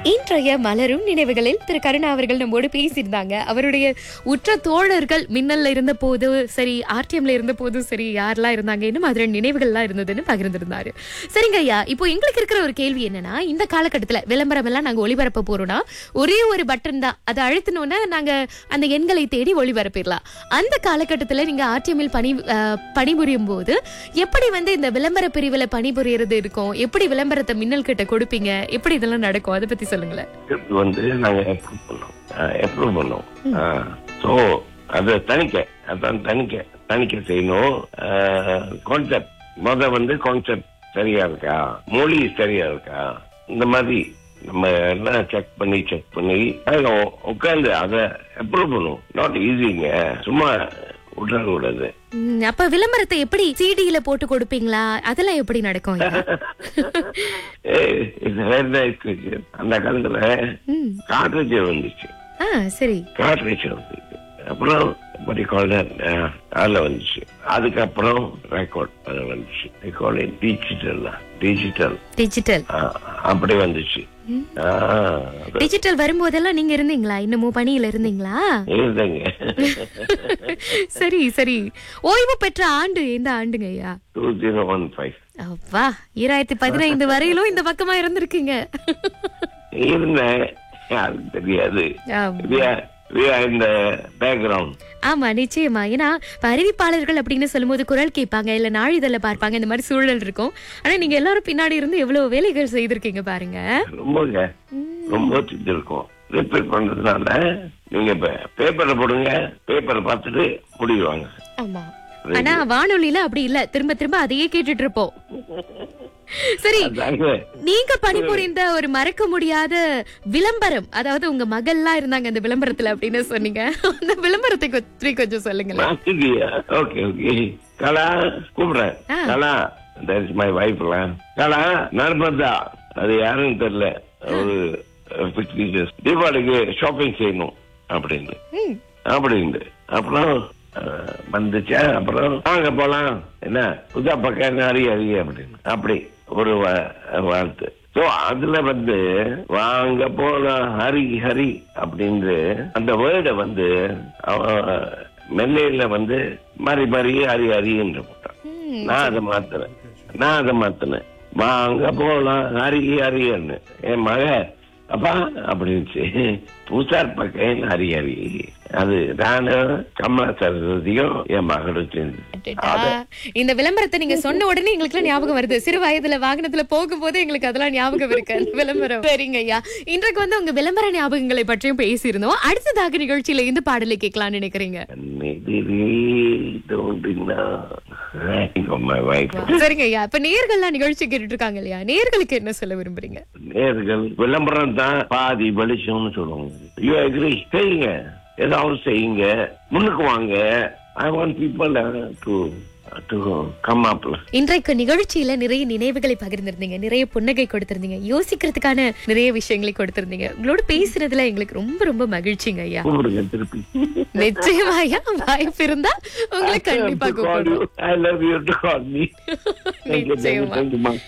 இன்றைய மலரும் நினைவுகளில் திரு கருணா அவர்கள் நம்மோடு பேசியிருந்தாங்க அவருடைய உற்ற தோழர்கள் மின்னல்ல இருந்த போது சரி ஆர்டிஎம்ல இருந்த போதும் சரி யாரெல்லாம் இருந்தாங்க என்ன மாதிரி நினைவுகள்லாம் இருந்ததுன்னு பகிர்ந்திருந்தாரு சரிங்க ஐயா இப்போ எங்களுக்கு இருக்கிற ஒரு கேள்வி என்னன்னா இந்த காலகட்டத்துல விளம்பரம் எல்லாம் நாங்க ஒளிபரப்ப போறோம்னா ஒரே ஒரு பட்டன் தான் அதை அழுத்தினோன்னா நாங்க அந்த எண்களை தேடி ஒளிபரப்பிடலாம் அந்த காலகட்டத்துல நீங்க ஆர்டிஎம்மில் பணி அஹ், பணிபுரியும் போது எப்படி வந்து இந்த விளம்பர பிரிவுல பணிபுரியறது இருக்கும் எப்படி விளம்பரத்தை மின்னல் கிட்ட கொடுப்பீங்க எப்படி இதெல்லாம் நடக்கும் அதை பத்தி சொல்லுங்களேன் ஸ்கிரிப்ட் வந்து நாங்க அப்ரூவ் பண்ணோம் அப்ரூவ் பண்ணோம் ஸோ அது தணிக்கை அதான் தணிக்கை தணிக்கை செய்யணும் கான்செப்ட் முத வந்து கான்செப்ட் சரியா இருக்கா மொழி சரியா இருக்கா இந்த மாதிரி நம்ம எல்லாம் செக் பண்ணி செக் பண்ணி அதுல உட்காந்து அதை அப்ரூவ் பண்ணும் நாட் ஈஸிங்க சும்மா விட்டுற கூடாது ம், அப்ப விளம்பரத்தை எப்படி சிடியில போட்டு கொடுப்பீங்களா அதெல்லாம் எப்படி நடக்கும் ஐயா? ஏய், இது very nice question. அந்த காலத்துல ம். காட்ரேஜ் வந்துச்சு ஆ சரி கார்ட்ரேஜ் வந்துச்சு அப்புறம் படி கால் அதில் வந்துச்சு அதுக்கப்புறம் ரெக்கார்ட் அது வந்துச்சு ரெக்கார்ட் டிஜிட்டல் டிஜிட்டல் டிஜிட்டல் அப்படி வந்துச்சு ஆ, அது டிஜிட்டல் வரும்போதெல்லாம் நீங்க இருந்தீங்களா இன்னமும் பணியில இருந்தீங்களா இருந்தேங்க சரி சரி ஓய்வு பெற்ற ஆண்டு எந்த ஆண்டுங்க ஐயா டூ ஜீரோ ஒன் ஃபைவ் அப்பா ஈராயிரத்தி பதினைந்து வரையிலும் இந்த பக்கமா இருந்திருக்கீங்க இருந்தேன் யாருக்கு தெரியாது ஆம். இந்த பேக்ரவுண்ட் ஆமா நிச்சயமா ஏன்னா இப்ப அறிவிப்பாளர்கள் அப்படின்னு சொல்லும்போது குரல் கேட்பாங்க இல்ல நாளிதழ பார்ப்பாங்க இந்த மாதிரி சூழல் இருக்கும் ஆனா நீங்க எல்லாரும் பின்னாடி இருந்து எவ்வளவு வேலைகள் செய்திருக்கீங்க பாருங்க ரொம்பங்க ரொம்ப இருக்கும் ரிப்பேர் பண்றதுனால நீங்க பேப்பரை போடுங்க பேப்பரை பார்த்துட்டு முடிவாங்க ஆமா ஆனா வானொலியில அப்படி இல்ல திரும்ப திரும்ப அதையே கேட்டுட்டு இருப்போம் சரி அதாங்க நீங்க பணிபுரிந்த ஒரு மறக்க முடியாத விளம்பரம் அதாவது உங்க மகள்லாம் இருந்தாங்க அந்த விளம்பரத்துல அப்படின்னு சொன்னீங்க அந்த விளம்பரத்தை பற்றி கொஞ்சம் சொல்லுங்களேன் மாத்திட்டியா ஓகே ஓகே கலா கூப்பிடுறேன் ஆ. கலா தட் இஸ் மை வைஃப்லாம் கலா நர்மதா அது யாருன்னு தெரியல ஒரு ஃபிஃப்டி டேஸ் தீபாவளிக்கு ஷாப்பிங் செய்யணும் அப்படின்னு ம். அப்படின்னு அப்புறம் அஹ், வந்துச்சா அப்புறம் வாங்க போலாம் என்ன புதா பக்கம் அறிய அறிய அப்படின்னு அப்படி ஒரு வா- வாழ்த்து சோ அதுல வந்து வாங்க போலாம் ஹரி ஹரி அப்படின்னு அந்த வேர்டை வந்து அவன் மெல்லையில வந்து மாறி மாறி ஹரி ஹரின்ற போட்டான் ம். நான் அதை மாத்தினேன் நான் அதை மாத்தினேன் வாங்க போலாம் ஹரி ஹரியன்னு என் மக அப்பா அப்படின்ச்சு பூசார் பக்கம் ஹரி ஹரி அது நானும் கமலா சரஸ்வதியும் என் மகளும் சேர்ந்து அடடா. இந்த விளம்பரத்தை நீங்க சொன்ன உடனே எங்களுக்கு ஞாபகம் வருது சிறு வயதுல வாகனத்துல போகும்போது எங்களுக்கு அதெல்லாம் ஞாபகம் இருக்கு அந்த விளம்பரம் சரிங்க ஐயா இன்றைக்கு வந்து உங்க விளம்பர ஞாபகங்களை பற்றியும் பேசியிருந்தோம் அடுத்ததாக நிகழ்ச்சியில இருந்து பாடலை கேட்கலாம்னு நினைக்கிறீங்க கண்ணெதிரே தோன்றினா my wife. சரிங்க ஐயா இப்ப நேர்கள்லாம் நிகழ்ச்சி கேட்டுட்டு இருக்காங்க இல்லையா நேர்களுக்கு என்ன சொல்ல விரும்புறீங்க நேர்கள் விளம்பரம் தான் பாதி வெளிச்சம்னு சொல்லுவாங்க யூ அக்ரி செய்யுங்க ஏதாவது செய்யுங்க முன்னுக்கு வாங்க I want people to to come அப்ல இன்றைக்கு நிகழ்ச்சியில நிறைய நினைவுகளை பகிர்ந்திருந்தீங்க நிறைய புன்னகை கொடுத்திருந்தீங்க யோசிக்கிறதுக்கான நிறைய விஷயங்களை கொடுத்திருந்தீங்க உங்களோட பேசுனதுல எங்களுக்கு ரொம்ப ரொம்ப மகிழ்ச்சிங்க ஐயா கூப்பிடுங்க திருப்பி நிச்சயமா ஐயா வாய்ப்பு இருந்தா உங்களை கண்டிப்பா கூப்பிடுவோம் I love you to call me நிச்சயமா தேங்க்யூ